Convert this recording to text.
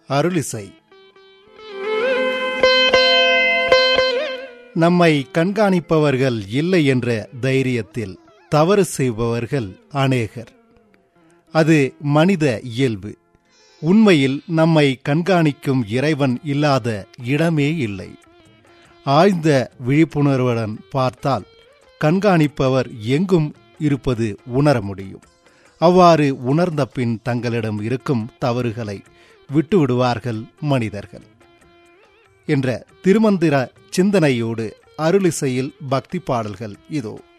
அருளிசை நம்மை கண்காணிப்பவர்கள் இல்லை என்ற தைரியத்தில் தவறு செய்பவர்கள் அநேகர் அது மனித இயல்பு உண்மையில் நம்மை கண்காணிக்கும் இறைவன் இல்லாத இடமே இல்லை ஆழ்ந்த விழிப்புணர்வுடன் பார்த்தால் கண்காணிப்பவர் எங்கும் இருப்பது உணர முடியும் அவ்வாறு உணர்ந்த பின் தங்களிடம் இருக்கும் தவறுகளை விட்டுவிடுவார்கள் மனிதர்கள் என்ற திருமந்திர சிந்தனையோடு அருளிசையில் பக்தி பாடல்கள் இதோ